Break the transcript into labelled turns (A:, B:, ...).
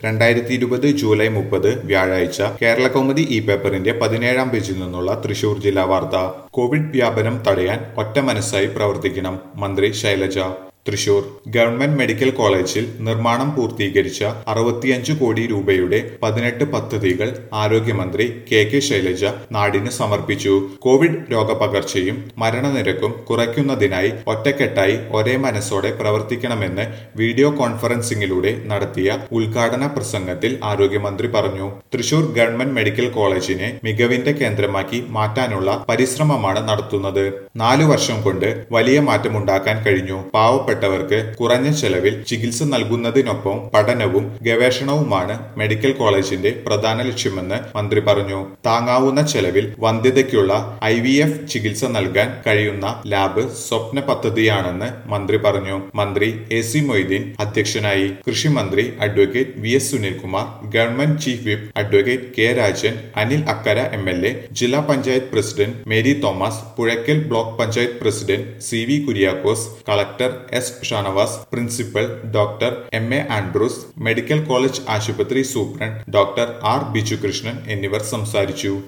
A: രണ്ടായിരത്തി ഇരുപത് ജൂലൈ മുപ്പത് വ്യാഴാഴ്ച കേരള കൗമുദി ഇ പേപ്പറിന്റെ പതിനേഴാം പേജിൽ നിന്നുള്ള തൃശൂർ ജില്ലാ വാർത്ത കോവിഡ് വ്യാപനം തടയാൻ ഒറ്റ മനസ്സായി പ്രവർത്തിക്കണം മന്ത്രി ശൈലജ തൃശൂർ ഗവൺമെന്റ് മെഡിക്കൽ കോളേജിൽ നിർമ്മാണം പൂർത്തീകരിച്ച അറുപത്തിയഞ്ച് കോടി രൂപയുടെ പതിനെട്ട് പദ്ധതികൾ ആരോഗ്യമന്ത്രി കെ കെ ശൈലജ നാടിന് സമർപ്പിച്ചു കോവിഡ് രോഗപകർച്ചയും മരണനിരക്കും കുറയ്ക്കുന്നതിനായി ഒറ്റക്കെട്ടായി ഒരേ മനസ്സോടെ പ്രവർത്തിക്കണമെന്ന് വീഡിയോ കോൺഫറൻസിംഗിലൂടെ നടത്തിയ ഉദ്ഘാടന പ്രസംഗത്തിൽ ആരോഗ്യമന്ത്രി പറഞ്ഞു തൃശൂർ ഗവൺമെന്റ് മെഡിക്കൽ കോളേജിനെ മികവിന്റെ കേന്ദ്രമാക്കി മാറ്റാനുള്ള പരിശ്രമമാണ് നടത്തുന്നത് നാലു വർഷം കൊണ്ട് വലിയ മാറ്റമുണ്ടാക്കാൻ കഴിഞ്ഞു പാവപ്പെട്ടവർക്ക് കുറഞ്ഞ ചെലവിൽ ചികിത്സ നൽകുന്നതിനൊപ്പം പഠനവും ഗവേഷണവുമാണ് മെഡിക്കൽ കോളേജിന്റെ പ്രധാന ലക്ഷ്യമെന്ന് മന്ത്രി പറഞ്ഞു താങ്ങാവുന്ന ചെലവിൽ വന്ധ്യതയ്ക്കുള്ള ഐ വി എഫ് ചികിത്സ നൽകാൻ കഴിയുന്ന ലാബ് സ്വപ്ന പദ്ധതിയാണെന്ന് മന്ത്രി പറഞ്ഞു മന്ത്രി എ സി മൊയ്തീൻ അധ്യക്ഷനായി കൃഷിമന്ത്രി advocate V S Sunilkumar government chief whip advocate K Rajan Anil Akkara M L A ജില്ലാ panchayat president Mary Thomas Puzhakkal block panchayat president C V Kuriakose collector S Shanavas principal doctor M A Andrews medical college ആശുപത്രി സൂപ്രണ്ട് ഡോക്ടർ ആർ ബിജുകൃഷ്ണൻ എന്നിവർ സംസാരിച്ചു